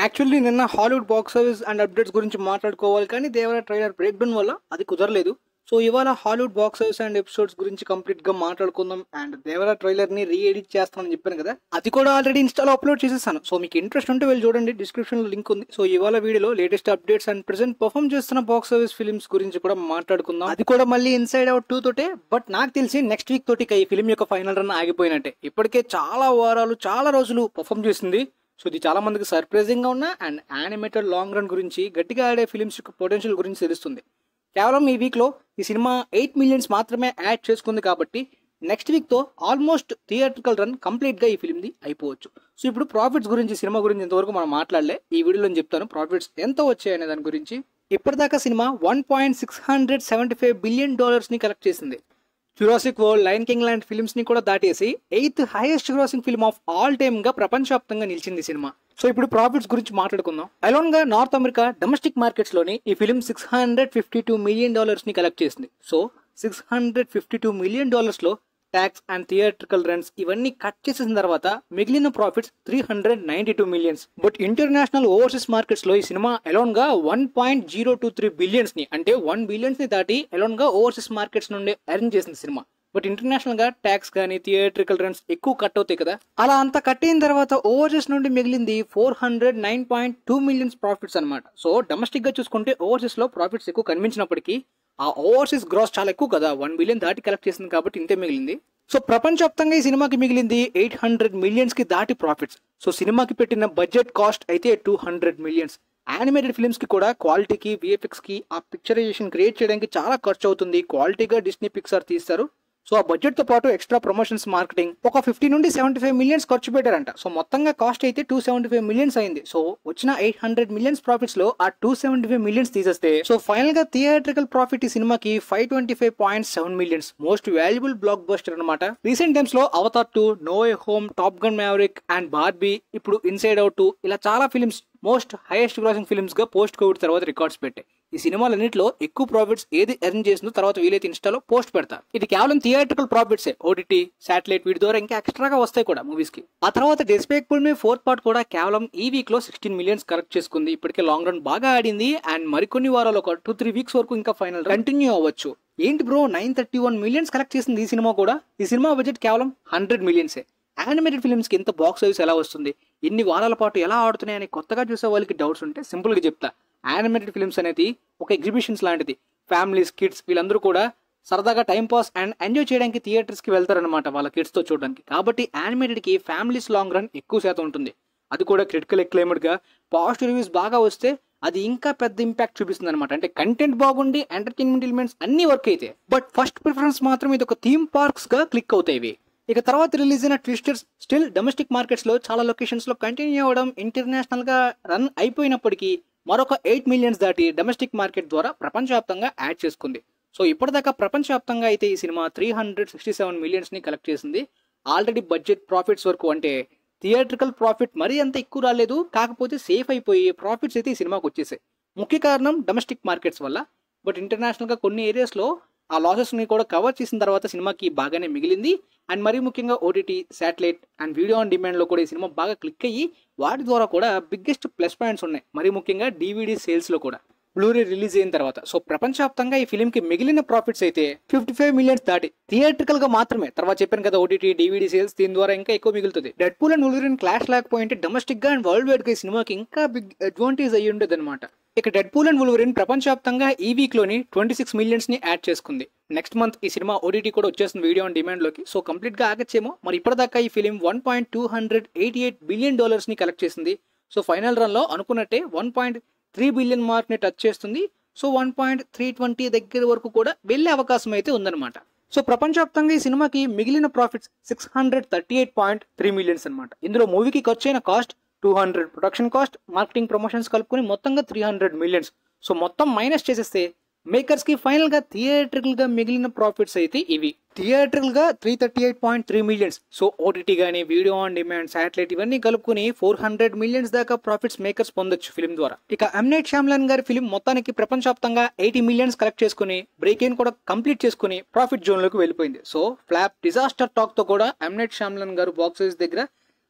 actually నిన్న Hollywood box office and updates గురించి మాట్లాడుకోవాలి కానీ దేవరా ట్రైలర్ బ్రేక్ డౌన్ వల్ల అది కుదరలేదు సో ఇవాళ Hollywood box office and episodes గురించి కంప్లీట్ గా మాట్లాడుకుందాం అండ్ దేవరా ట్రైలర్ ని రీ ఎడిట్ చేస్తానని చెప్పాను కదా అది కూడా ఆల్రెడీ ఇన్స్టాలో అప్లోడ్ చేసేసాను సో మీకు ఇంట్రెస్ట్ ఉంటే వెళ్ళి చూడండి డిస్క్రిప్షన్ లో లింక్ ఉంది సో ఇవాళ వీడియోలో latest updates and present perform చేస్తున్న బాక్స్ ఆఫీస్ ఫిల్మ్స్ గురించి కూడా మాట్లాడుకుందాం అది కూడా మళ్ళీ ఇన్సైడ్ అవుట్ టూ తోటే బట్ నాకు తెలిసి నెక్స్ట్ వీక్ తోటి ఈ ఫిల్మ్ యొక్క ఫైనల్ రన్ ఆగిపోయినట్టే ఇప్పటికే చాలా వారాలు చాలా రోజులు పర్ఫామ్ చేసింది సో ఇది చాలా మందికి సర్ప్రైజింగ్ గా ఉన్న అండ్ యానిమేటెడ్ లాంగ్ రన్ గురించి గట్టిగా ఆడే ఫిలిమ్స్ యొక్క పొటెన్షియల్ గురించి తెలుస్తుంది కేవలం ఈ వీక్ లో ఈ సినిమా ఎయిట్ మిలియన్స్ మాత్రమే యాడ్ చేసుకుంది కాబట్టి నెక్స్ట్ వీక్ తో ఆల్మోస్ట్ థియేట్రికల్ రన్ కంప్లీట్ గా ఈ ఫిల్మ్ ది అయిపోవచ్చు సో ఇప్పుడు ప్రాఫిట్స్ గురించి సినిమా గురించి ఇంతవరకు మనం మాట్లాడలే ఈ వీడియోలో నేను చెప్తాను ప్రాఫిట్స్ ఎంత వచ్చాయనే దాని గురించి ఇప్పటిదాకా సినిమా one point six hundred seventy five billion dollars ని కలెక్ట్ చేసింది జురాసిక్ వరల్డ్ లైన్ కింగ్ లాంటి ఫిల్మ్స్ ని కూడా దాటేసి eighth highest grossing film of all time గా ప్రపంచవ్యాప్తంగా నిలిచింది ఈ సినిమా సో ఇప్పుడు ప్రాఫిట్స్ గురించి మాట్లాడుకుందాం అలోన్ గా నార్త్ అమెరికా డొమెస్టిక్ మార్కెట్స్ లోని ఈ film six hundred fifty two million dollars ని కలెక్ట్ చేసింది so six hundred fifty two million dollars లో ట్యాక్స్ అండ్ థియేట్రికల్ రన్స్ ఇవన్నీ కట్ చేసిన తర్వాత మిగిలిన profits three hundred ninety two millions but international overseas markets లో ఈ సినిమా అలోన్ గా one point zero two three billions ని అంటే వన్ బిలియన్స్ ని దాటి అలోన్ గా ఓవర్సీస్ మార్కెట్స్ నుండి ఎర్న్ చేసింది సినిమా బట్ ఇంటర్నేషనల్ గా ట్యాక్స్ కానీ థియేట్రికల్ రన్స్ ఎక్కువ కట్ అవుతాయి కదా అలా అంత కట్ అయిన తర్వాత ఓవర్సీస్ నుండి మిగిలింది four hundred nine point two millions profits అనమాట సో డొమెస్టిక్ గా చూసుకుంటే ఓవర్సీస్ లో ప్రాఫిట్స్ ఎక్కువ కనిపించినప్పటికీ ఆ ఓవర్సీస్ గ్రాస్ చాలా ఎక్కువ కదా వన్ బిలియన్ దాటి కలెక్ట్ చేసింది కాబట్టి ఇంతే మిగిలింది సో ప్రపంచవ్యాప్తంగా ఈ సినిమాకి మిగిలింది ఎయిట్ హండ్రెడ్ మిలియన్స్ కి దాటి ప్రాఫిట్స్ సో సినిమాకి పెట్టిన బడ్జెట్ కాస్ట్ అయితే two hundred millions animated films కి కూడా క్వాలిటీకి విఎఫ్ఎక్స్ కి ఆ పిక్చరైజేషన్ క్రియేట్ చేయడానికి చాలా ఖర్చు అవుతుంది క్వాలిటీగా డిస్నీ పిక్సార్ తీస్తారు సో ఆ బడ్జెట్ తో పాటు ఎక్స్ట్రా ప్రమోషన్స్ మార్కెటింగ్ ఒక ఫిఫ్టీ నుండి సెవెంటీ ఫైవ్ మిలియన్స్ ఖర్చు పెట్టారంట సో మొత్తంగా కాస్ట్ అయితే టూ సెవెంటీ ఫైవ్ మిలియన్స్ అయింది సో వచ్చిన ఎయిట్ హండ్రెడ్ మిలియన్స్ ప్రాఫిట్స్ లో ఆ టూ సెవెంటీ ఫైవ్ మిలియన్స్ తీసేస్తే సో ఫైనల్ గా థియేట్రికల్ ప్రాఫిట్ ఈ సినిమాకి five twenty five point seven millions most valuable blockbuster అనమాట రీసెంట్ టైమ్స్ లో Avatar two no A home top gun maverick and Barbie ఇప్పుడు inside out ఇలా చాలా films most highest grossing films గా post covid తర్వాత records పెట్టాయి ఈ సినిమాలన్నింటిలో ఎక్కువ ప్రాఫిట్స్ ఏది ఎర్న్ చేసిందో తర్వాత వీలైతే ఇన్స్టాలో పోస్ట్ పెడతా ఇది కేవలం థియేట్రికల్ ప్రాఫిట్స్ ఓటీటీ శాటిలైట్ వీటి ద్వారా ఇంకా ఎక్స్ట్రాగా వస్తాయి కూడా మూవీస్ కి ఆ తర్వాత డెస్పేక్బుల్ మీ ఫోర్త్ పార్ట్ కూడా కేవలం ఈ వీక్ లో సిక్స్టీన్ మిలియన్స్ కరెక్ట్ చేసుకుంది ఇప్పటికే లాంగ్ రన్ బాగా ఆడింది అండ్ మరికొన్ని వారాలు ఒక టూ త్రీ వీక్స్ వరకు ఇంకా ఫైనల్ కంటిన్యూ అవ్వచ్చు ఏంటి bro nine thirty one millions collect చేసింది ఈ సినిమా కూడా ఈ సినిమా బడ్జెట్ కేవలం హండ్రెడ్ మిలియన్సే యానిమేటెడ్ ఫిల్మ్స్ కి ఎంత బాక్స్ ఆఫీస్ ఎలా వస్తుంది ఎన్ని వారాల పాటు ఎలా ఆడుతున్నాయని కొత్తగా చూసే వాళ్ళకి డౌట్స్ ఉంటే సింపుల్ గా చెప్తా యానిమేటెడ్ ఫిల్మ్స్ అనేది ఒక ఎగ్జిబిషన్స్ లాంటిది ఫ్యామిలీస్ కిడ్స్ వీళ్ళందరూ కూడా సరదాగా టైం పాస్ అండ్ ఎంజాయ్ చేయడానికి థియేటర్స్ కి వెళ్తారనమాట వాళ్ళ కిడ్స్ తో చూడడానికి కాబట్టి యానిమేటెడ్ కి ఫ్యామిలీస్ లాంగ్ రన్ ఎక్కువ శాతం ఉంటుంది అది కూడా క్రిటికల్ ఎక్లైమేట్ గా పాజిటివ్ రివ్యూస్ బాగా వస్తే అది ఇంకా పెద్ద ఇంపాక్ట్ చూపిస్తుంది అనమాట అంటే కంటెంట్ బాగుండి ఎంటర్టైన్మెంట్ ఎలిమెంట్స్ అన్ని వర్క్ అయితే బట్ ఫస్ట్ ప్రిఫరెన్స్ మాత్రం ఇది ఒక థీమ్ పార్క్స్ గా క్లిక్ అవుతాయి ఇవి ఇక తర్వాత రిలీజ్ అయిన ట్విస్టర్స్ స్టిల్ డొమెస్టిక్ మార్కెట్స్ లో చాలా లొకేషన్స్ లో కంటిన్యూ అవ్వడం ఇంటర్నేషనల్ గా రన్ అయిపోయినప్పటికీ మరొక ఎయిట్ మిలియన్స్ దాటి డొమెస్టిక్ మార్కెట్ ద్వారా ప్రపంచవ్యాప్తంగా యాడ్ చేసుకుంది సో ఇప్పటిదాకా ప్రపంచవ్యాప్తంగా అయితే ఈ సినిమా three hundred sixty seven millions ని కలెక్ట్ చేసింది ఆల్రెడీ బడ్జెట్ ప్రాఫిట్స్ వరకు అంటే థియేట్రికల్ ప్రాఫిట్ మరీ అంత ఎక్కువ రాలేదు కాకపోతే సేఫ్ అయిపోయి ప్రాఫిట్స్ అయితే ఈ సినిమాకి వచ్చేసాయి ముఖ్య కారణం డొమెస్టిక్ మార్కెట్స్ వల్ల బట్ ఇంటర్నేషనల్ గా కొన్ని ఏరియాస్ లో ఆ లాసెస్ ని కూడా కవర్ చేసిన తర్వాత సినిమాకి బాగానే మిగిలింది అండ్ మరీ ముఖ్యంగా OTT satellite and video on demand లో కూడా ఈ సినిమా బాగా క్లిక్ అయ్యి వాటి ద్వారా కూడా బిగ్గెస్ట్ ప్లస్ పాయింట్స్ ఉన్నాయి మరీ ముఖ్యంగా డివిడి సేల్స్ లో కూడా బ్లూరే రిలీజ్ అయిన తర్వాత సో ప్రపంచవ్యాప్తంగా ఈ ఫిల్మ్ కి మిగిలిన ప్రాఫిట్స్ అయితే ఫిఫ్టీ ఫైవ్ మిలియన్స్ దాటి థియేట్రికల్ గా మాత్రమే తర్వాత చెప్పాను కదా ఓటీటీ డివిడి సేల్స్ దీని ద్వారా ఇంకా ఎక్కువ మిగులుతుంది Deadpool and Wolverine clash లేకపోయింటే డొమెస్టిక్ గా అండ్ వరల్డ్ వైడ్ గా ఈ సినిమాకి ఇంకా బిగ్ అడ్వాంటేజ్ అయ్యి ఉండేది అనమాట ఇక డెడ్ పూల్ అండ్ ఉలిరిన్ ప్రపంచవ్యాప్తంగా ఈ వీక్ లోని ట్వంటీ సిక్స్ మిలియన్స్ ని యాడ్ చేసుకుంది నెక్స్ట్ మంత్ ఈ సినిమా ఓటీటీ కూడా వచ్చేస్తుంది వీడియో ఆన్ డిమాండ్ లోకి సో కంప్లీట్ గా ఆగచ్చేమో మరి ఇప్పటిదాకా ఈ film one point two hundred eighty eight billion dollars ని కలెక్ట్ చేసింది సో ఫైనల్ రన్ లో అనుకున్నట్టే one point three billion mark ని టచ్ చేస్తుంది so one point three twenty దగ్గర వరకు కూడా వెళ్ళే అవకాశం అయితే ఉందన్నమాట సో ప్రపంచవ్యాప్తంగా ఈ సినిమాకి మిగిలిన profits six hundred thirty eight point three millions అనమాట ఇందులో మూవీకి ఖర్చు అయిన cost two hundred production cost marketing promotions కలుపుకొని మొత్తంగా త్రీ హండ్రెడ్ మిలియన్స్ సో మొత్తం మైనస్ చేసేస్తే మేకర్స్ కి ఫైనల్ గా థియేట్రికల్ గా మిగిలిన ప్రాఫిట్స్ అయితే ఇవి థియేట్రికల్ గా three thirty eight point three millions so OTT గానీ వీడియో ఆన్ డిమాండ్ శాటిలైట్ ఇవన్నీ కలుపుకుని ఫోర్ హండ్రెడ్ మిలియన్స్ దాకా ప్రాఫిట్స్ మేకర్స్ పొందొచ్చు ఫిల్మ్ ద్వారా ఇక ఎంనైట్ శ్యామ్లాన్ గారి ఫిల్మ్ మొత్తానికి ప్రపంచవ్యాప్తంగా ఎయిటీ మిలియన్స్ కలెక్ట్ చేసుకుని బ్రేక్ ఇన్ కూడా కంప్లీట్ చేసుకుని ప్రాఫిట్ జోన్ లోకి వెళ్ళిపోయింది సో ఫ్లాప్ డిజాస్టర్ టాక్ తో కూడా ఎంనైట్ శ్యామ్లాన్ గారు బాక్స్ ఆఫీస్ దగ్గర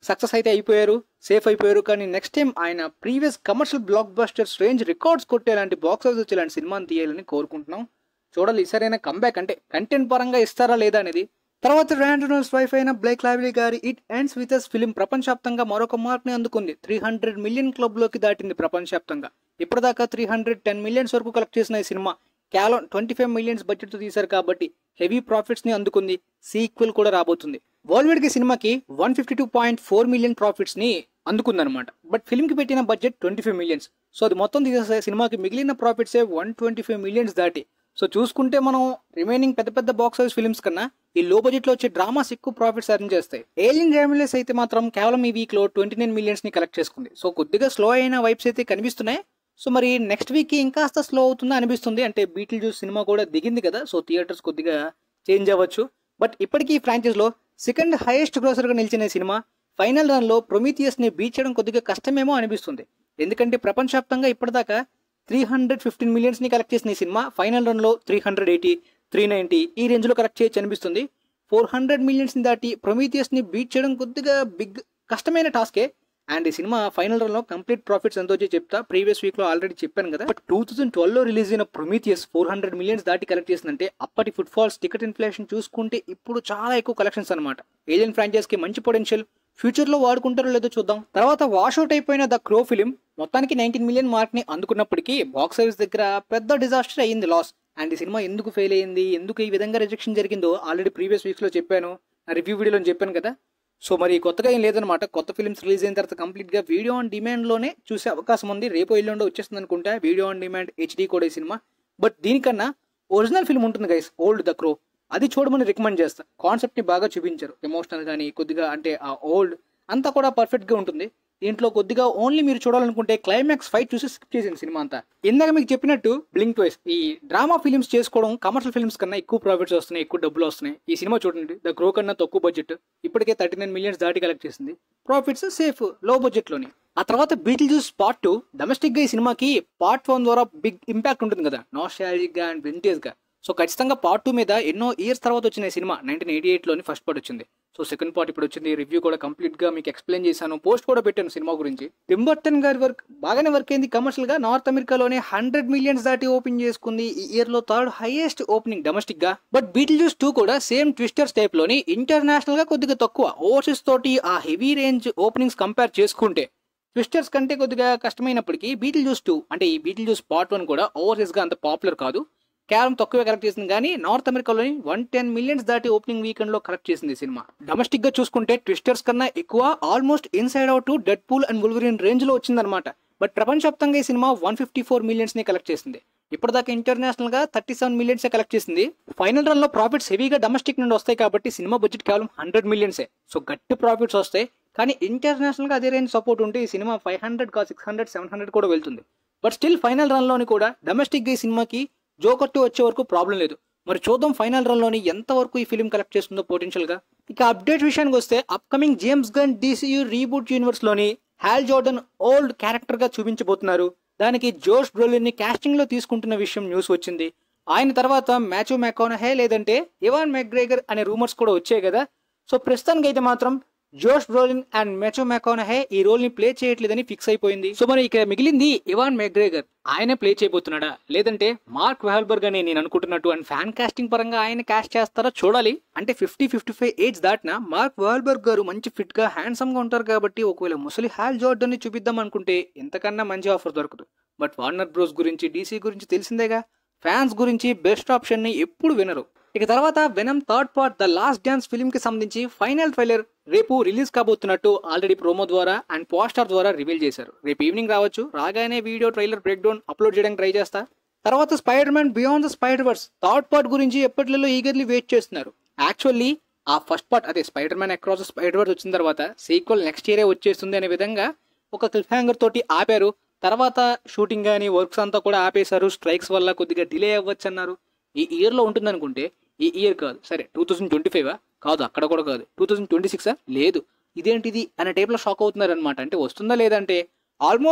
సక్సెస్ అయితే అయిపోయారు సేఫ్ అయిపోయారు కానీ నెక్స్ట్ టైం ఆయన previous commercial blockbusters range records కొట్టేలాంటి బాక్స్ ఆఫీస్ వచ్చేలాంటి సినిమాని తీయాలని కోరుకుంటున్నాం చూడాలి ఈసారైనా కంబ్యాక్ అంటే కంటెంట్ పరంగా ఇస్తారా లేదా అనేది తర్వాత ర్యాండనల్స్ వైఫ్ అయిన బ్లేక్ లావిలీ గారి it ends with us film ప్రపంచవ్యాప్తంగా మరొక మార్క్ ని అందుకుంది త్రీ హండ్రెడ్ మిలియన్ క్లబ్ లోకి దాటింది ప్రపంచవ్యాప్తంగా ఇప్పటిదాకా త్రీ హండ్రెడ్ టెన్ మిలియన్స్ వరకు కలెక్ట్ చేసిన ఈ సినిమా కేవలం ట్వంటీ ఫైవ్ మిలియన్స్ బడ్జెట్ తో తీశారు కాబట్టి హెవీ ప్రాఫిట్స్ ని అందుకుంది సీక్వెల్ కూడా రాబోతుంది బాలీవుడ్ కి సినిమాకి one fifty two point four million profits ని అందుకుందనమాట బట్ ఫిల్మ్ కి పెట్టిన budget twenty five millions so అది మొత్తం తీసేసే సినిమాకి మిగిలిన ప్రాఫిట్స్ వన్ ట్వంటీ ఫైవ్ మిలియన్స్ దాటి సో చూసుకుంటే మనం రిమైనింగ్ పెద్ద పెద్ద బాక్స్ ఆఫీస్ ఫిల్మ్స్ కన్నా ఈ లో బడ్జెట్ లో వచ్చే డ్రామాస్ ఎక్కువ ప్రాఫిట్స్ అర్న్ చేస్తాయి ఏలియన్ ర్యామిలెస్ అయితే మాత్రం కేవలం ఈ వీక్ లో ట్వంటీ నైన్ మిలియన్స్ ని కలెక్ట్ చేసుకుంది సో కొద్దిగా స్లో అయిన వైబ్స్ అయితే కనిపిస్తున్నాయి సో మరి నెక్స్ట్ వీక్ ఇంకాస్త స్లో అవుతుందా అనిపిస్తుంది అంటే బీటిల్ జ్యూస్ సినిమా కూడా దిగింది కదా సో థియేటర్స్ కొద్దిగా చేంజ్ అవ్వచ్చు బట్ ఇప్పటికీ ఈ ఫ్రాంచైజ్ లో సెకండ్ హైయెస్ట్ గ్రోసర్ గా నిలిచిన ఈ సినిమా ఫైనల్ రన్ లో ప్రొమీథియస్ ని బీట్ చేయడం కొద్దిగా కష్టమేమో అనిపిస్తుంది ఎందుకంటే ప్రపంచవ్యాప్తంగా ఇప్పటిదాకా త్రీ హండ్రెడ్ ఫిఫ్టీన్ మిలియన్స్ ని కలెక్ట్ చేసిన ఈ సినిమా ఫైనల్ రన్ లో three hundred eighty three ninety ఈ రేంజ్ లో కలెక్ట్ చేయొచ్చు అనిపిస్తుంది ఫోర్ హండ్రెడ్ మిలియన్స్ ని దాటి ప్రొమీథియస్ ని బీట్ చేయడం కొద్దిగా బిగ్ కష్టమైన టాస్కే అండ్ ఈ సినిమా ఫైనల్ రన్ లో కంప్లీట్ ప్రాఫిట్స్ ఎంతో వచ్చి చెప్తా ప్రీవియస్ వీక్ లో ఆల్రెడీ చెప్పాను కదా బట్ టూ థౌసండ్ ట్వెల్వ్ లో రిలీజ్ అయిన ప్రొమీథియస్ ఫోర్ హండ్రెడ్ మిలియన్స్ దాటి కలెక్ట్ చేసిందంటే అప్పటి ఫుట్ ఫాల్స్ టికెట్ ఇన్ఫ్లేషన్ చూసుకుంటే ఇప్పుడు చాలా ఎక్కువ కలెక్షన్స్ అనమాట ఏలియన్ ఫ్రాంచైజ్ కి మంచి పొటెన్షియల్ ఫ్యూచర్ లో వాడుకుంటారో లేదో చూద్దాం తర్వాత వాష్అవుట్ అయిపోయిన ద క్రో ఫిలిం మొత్తానికి నైన్టీన్ మిలియన్ మార్క్ ని అందుకున్నప్పటికీ బాక్స్ ఆఫీస్ దగ్గర పెద్ద డిజాస్టర్ అయ్యింది లాస్ అండ్ ఈ సినిమా ఎందుకు ఫెయిల్ అయ్యింది ఎందుకు ఈ విధంగా రిజెక్షన్ జరిగిందో ఆల్రెడీ ప్రీవియస్ వీక్స్ లో చెప్పాను రివ్యూ వీడియోలో చెప్పాను కదా సో మరి కొత్తగా ఏం లేదనమాట కొత్త ఫిల్మ్స్ రిలీజ్ అయిన తర్వాత కంప్లీట్ గా వీడియో ఆన్ డిమాండ్ లోనే చూసే అవకాశం ఉంది రేపు ఎల్లుండో వచ్చేస్తుంది అనుకుంటా వీడియో ఆన్ డిమాండ్ హెచ్డి కూడా ఈ సినిమా బట్ దీనికన్నా ఒరిజినల్ ఫిల్మ్ ఉంటుంది గైస్ ఓల్డ్ ద క్రో అది చూడమని రికమెండ్ చేస్తా కాన్సెప్ట్ ని బాగా చూపించారు ఎమోషనల్ కానీ కొద్దిగా అంటే ఆ ఓల్డ్ అంతా కూడా పర్ఫెక్ట్ గా ఉంటుంది దీంట్లో కొద్దిగా ఓన్లీ మీరు చూడాలనుకుంటే క్లైమాక్స్ ఫైట్ చూసి స్కిప్ చేసింది సినిమా అంతా ఇందాక మీకు చెప్పినట్టు బ్లింక్ ట్వైస్ ఈ డ్రామా ఫిల్మ్స్ చేసుకోవడం కమర్షియల్ ఫిల్మ్స్ కన్నా ఎక్కువ ప్రాఫిట్స్ వస్తున్నాయి ఎక్కువ డబ్బులు వస్తున్నాయి ఈ సినిమా చూడండి ద గ్రో కన్నా తక్కువ బడ్జెట్ ఇప్పటికే థర్టీ నైన్ మిలియన్స్ దాటి కలెక్ట్ చేసింది ప్రాఫిట్స్ సేఫ్ లో బడ్జెట్ లోని ఆ తర్వాత Beetlejuice part two domestic గా ఈ సినిమాకి పార్ట్ వన్ ద్వారా బిగ్ ఇంపాక్ట్ ఉంటుంది కదా నాస్టాలజిక్ గా అండ్ వింటేజ్ గా సో ఖచ్చితంగా పార్ట్ టూ మీద ఎన్నో ఇయర్స్ తర్వాత వచ్చిన ఈ సినిమా నైన్టీన్ ఎయిటీ ఎయిట్ లోని ఫస్ట్ పార్ట్ వచ్చింది సో సెకండ్ పార్ట్ ఇప్పుడు వచ్చింది రివ్యూ కూడా కంప్లీట్ గా మీకు ఎక్స్ప్లెయిన్ చేశాను పోస్ట్ కూడా పెట్టాను సినిమా గురించి టింబర్టన్ గారి వర్క్ బాగానే వర్క్ అయింది కమర్షియల్ గా నార్త్ అమెరికాలోనే హండ్రెడ్ మిలియన్స్ దాటి ఓపెన్ చేసుకుంది ఈ ఇయర్ లో థర్డ్ హైయెస్ట్ ఓపెనింగ్ డొమెస్టిక్ గా బట్ బీటిల్ జ్యూస్ టూ కూడా సేమ్ ట్విస్టర్స్ టైప్ లోని ఇంటర్నేషనల్ గా కొద్దిగా తక్కువ ఓవర్సీస్ తోటి ఆ హెవీ రేంజ్ ఓపెనింగ్స్ కంపేర్ చేసుకుంటే ట్విస్టర్స్ కంటే కొద్దిగా కష్టమైనప్పటికీ బీటిల్ జ్యూస్ టూ అంటే ఈ బీటిల్ జ్యూస్ పార్ట్ వన్ కూడా ఓవర్సీస్ గా అంత పాపులర్ కాదు కేవలం తక్కువే కలెక్ట్ చేసింది కానీ నార్త్ అమెరికాలోని వన్ టెన్ మిలియన్స్ దాటి ఓపెనింగ్ వీకెండ్ లో కలెక్ట్ చేసింది ఈ సినిమా డొమెస్టిక్ గా చూసుకుంటే ట్విస్టర్స్ కన్నా ఎక్కువ almost Inside Out Deadpool and Wolverine range లో వచ్చిందనమాట బట్ ప్రపంచవ్యాప్తంగా ఈ సినిమా వన్ ఫిఫ్టీ ఫోర్ మిలియన్స్ ని కలెక్ట్ చేసింది ఇప్పటిదాకా ఇంటర్నేషనల్ గా థర్టీ సెవెన్ మిలియన్స్ కలెక్ట్ చేసింది ఫైనల్ రన్ లో ప్రాఫిట్స్ హెవీగా డొమెస్టిక్ నుండి వస్తాయి కాబట్టి సినిమా బడ్జెట్ కేవలం హండ్రెడ్ మిలియన్సే సో గట్టి ప్రాఫిట్స్ వస్తాయి కానీ ఇంటర్నేషనల్ గా అదే రేంజ్ సపోర్ట్ ఉంటే ఈ సినిమా ఫైవ్ హండ్రెడ్ కా సిక్స్ హండ్రెడ్ సెవెన్ హండ్రెడ్ కూడా వెళ్తుంది బట్ స్టిల్ ఫైనల్ రన్ లోని కూడా డొమెస్టిక్ గా ఈ సినిమాకి జోకట్టు వచ్చే వరకు ప్రాబ్లం లేదు మరి చూద్దాం ఫైనల్ రన్ లోని ఎంత వరకు ఈ ఫిలిం కలెక్ట్ చేస్తుందో పొటెన్షియల్ గా ఇక అప్డేట్ విషయానికి వస్తే upcoming James Gunn DCU reboot universe లోని హాల్ జోర్డన్ ఓల్డ్ క్యారెక్టర్ గా చూపించబోతున్నారు దానికి జోష్ బ్రోలిన్ ని కాస్టింగ్ లో తీసుకుంటున్న విషయం న్యూస్ వచ్చింది ఆయన తర్వాత మ్యాచు మెకానహే లేదంటే ఇవాన్ మెక్గ్రేగర్ అనే రూమర్స్ కూడా వచ్చాయి కదా సో ప్రస్తుతానికి అయితే మాత్రం జోష్ బ్రోలిన్ అండ్ మెచో మెకానహే ఈ రోల్ ని ప్లే చేయట్లేదని ఫిక్స్ అయిపోయింది సో మరి ఇక మిగిలింది ఇవాన్ మెగ్రేగర్ ఆయనే ప్లే చేయబోతున్నాడా లేదంటే మార్క్ వెహల్బర్గ్ అని నేను అనుకుంటున్నట్టు అండ్ ఫ్యాన్ కాస్టింగ్ పరంగా ఆయన కాస్ట్ చేస్తారా చూడాలి అంటే ఫిఫ్టీ ఫిఫ్టీ ఫైవ్ ఏజ్ దాటినా మార్క్ వెహల్బర్గ్ గారు మంచి ఫిట్ గా హ్యాండ్సమ్ గా ఉంటారు కాబట్టి ఒకవేళ ముసలి హాల్ జోర్డన్ ని చూపిద్దాం అనుకుంటే ఎంతకన్నా మంచి ఆఫర్ దొరకదు బట్ వార్నర్ బ్రోస్ గురించి డీసీ గురించి తెలిసిందేగా ఫ్యాన్స్ గురించి బెస్ట్ ఆప్షన్ ని ఎప్పుడు వినరు ఇక తర్వాత Venom third part the last dance film కి సంబంధించి ఫైనల్ ట్రైలర్ రేపు రిలీజ్ కాబోతున్నట్టు ఆల్రెడీ ప్రోమో ద్వారా అండ్ పోస్టర్ ద్వారా రివీల్ చేశారు రేపు ఈవినింగ్ రావచ్చు రాగానే video trailer break down upload చేయడానికి ట్రై చేస్తా తర్వాత Spider Man beyond the Spider Verse third part గురించి ఎప్పటిలో ఈగర్లీ వెయిట్ చేస్తున్నారు యాక్చువల్లీ ఆ ఫస్ట్ పార్ట్ అదే Spider Man across Spider Verse వచ్చిన తర్వాత సీక్వల్ నెక్స్ట్ ఇయరే వచ్చేస్తుంది అనే విధంగా ఒక క్లిఫ్ హ్యాంగర్ తోటి ఆపారు తర్వాత షూటింగ్ కానీ వర్క్స్ అంతా కూడా ఆపేశారు స్ట్రైక్స్ వల్ల కొద్దిగా డిలే అవ్వచ్చు అన్నారు ఈ ఇయర్ లో ఉంటుంది అనుకుంటే ఈ ఇయర్ కాదు సరే టూ థౌసండ్ ట్వంటీ ఫైవ్ కాదు అక్కడ కూడా కాదు టూ థౌసండ్ ట్వంటీ సిక్సా లేదు ఇదేంటిది అనే టైప్లో షాక్ అవుతున్నారు అనమాట అంటే వస్తుందా లేదంటే ఆల్మోస్ట్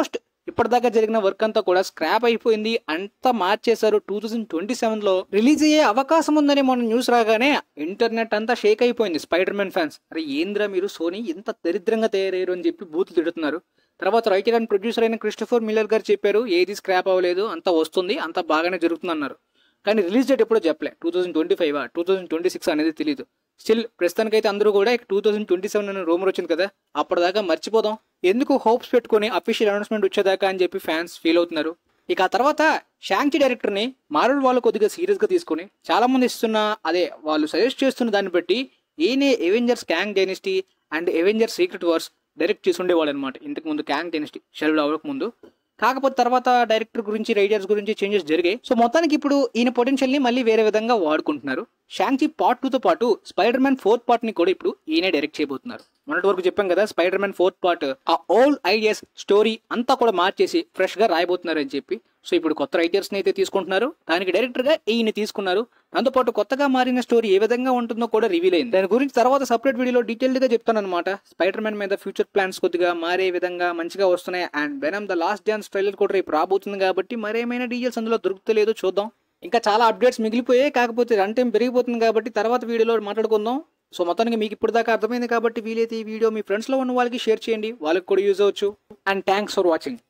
ఇప్పటిదాకా జరిగిన వర్క్ అంతా కూడా స్క్రాప్ అయిపోయింది అంతా మార్చేశారు టూ థౌజండ్ ట్వంటీ సెవెన్ లో రిలీజ్ అయ్యే అవకాశం ఉందని మొన్న న్యూస్ రాగానే ఇంటర్నెట్ అంతా షేక్ అయిపోయింది స్పైడర్ మ్యాన్ ఫ్యాన్స్ అరే ఏంద్రా మీరు సోనీ ఇంత దరిద్రంగా తయారయ్యారు అని చెప్పి బూతులు తిడుతున్నారు తర్వాత రైటర్ అండ్ ప్రొడ్యూసర్ అయిన క్రిస్టఫర్ మిల్లర్ గారు చెప్పారు ఏది స్క్రాప్ అవ్వలేదు అంతా వస్తుంది అంతా బాగానే జరుగుతుంది అన్నారు కానీ రిలీజ్ డేట్ ఎప్పుడో చెప్పలే two thousand twenty five two thousand twenty six అనేది తెలియదు స్టిల్ ప్రస్తుతానికైతే అందరూ కూడా టూ థౌసండ్ ట్వంటీ సెవెన్ అనే రూమర్ వచ్చింది కదా అప్పటిదాకా మర్చిపోదాం ఎందుకు హోప్స్ పెట్టుకొని అఫీషియల్ అనౌన్స్మెంట్ వచ్చేదాకా అని చెప్పి ఫ్యాన్స్ ఫీల్ అవుతున్నారు ఇక ఆ తర్వాత షాంక్చి డైరెక్టర్ని మార్వల్ వాళ్ళు కొద్దిగా సీరియస్గా తీసుకొని చాలా మంది ఇస్తున్న అదే వాళ్ళు సజెస్ట్ చేస్తున్న దాన్ని బట్టి ఈయనే Avengers Kang Dynasty and Avengers Secret Wars direct చేసి ఉండేవాళ్ళు అనమాట ఇంతకు ముందు క్యాంగ్ డైనెస్టీ షెల్వ్ అవ్వక ముందు కాకపోతే తర్వాత డైరెక్టర్ గురించి రైటర్స్ గురించి చేంజెస్ జరిగాయి సో మొత్తానికి ఇప్పుడు ఈయన పొటెన్షియల్ ని మళ్ళీ వేరే విధంగా వాడుకుంటున్నారు షాంక్చి పార్ట్ టూ తో పాటు స్పైడర్ మ్యాన్ ఫోర్త్ పార్ట్ ని కూడా ఇప్పుడు ఈయనే డైరెక్ట్ చేయబోతున్నారు మొన్నటి వరకు చెప్పాం కదా స్పైడర్ మ్యాన్ ఫోర్త్ పార్ట్ ఆ ఓల్డ్ ఐడియాస్ స్టోరీ అంతా కూడా మార్చేసి ఫ్రెష్ గా రాయబోతున్నారు అని చెప్పి సో ఇప్పుడు కొత్త రైటర్స్ ని అయితే తీసుకుంటున్నారు దానికి డైరెక్టర్ గా ఈయన తీసుకున్నారు దాంతోపాటు కొత్తగా మారిన స్టోరీ ఏ విధంగా ఉంటుందో కూడా రివీల్ అయింది దాని గురించి తర్వాత సపరేట్ వీడియోలో డీటెయిల్డ్ గా చెప్తాను అనమాట స్పైడర్ మ్యాన్ మీద ఫ్యూచర్ ప్లాన్స్ కొద్దిగా మారే విధంగా మంచిగా వస్తున్నాయి and Venom the last dance trailer కూడా రేపు రాబోతుంది కాబట్టి మరేమైనా డీటెయిల్స్ అందులో దొరుకుతలేదో చూద్దాం ఇంకా చాలా అప్డేట్స్ మిగిలిపోయాయి కాకపోతే రన్ టైం పెరిగిపోతుంది కాబట్టి తర్వాత వీడియోలో మాట్లాడుకుందాం సో మొత్తానికి మీకు ఇప్పుడు దాకా అర్థమైంది కాబట్టి వీలైతే ఈ వీడియో మీ ఫ్రెండ్స్లో ఉన్న వాళ్ళకి షేర్ చేయండి వాళ్ళకి కూడా యూజ్ అవ్వచ్చు అండ్ థ్యాంక్స్ ఫర్ వాచింగ్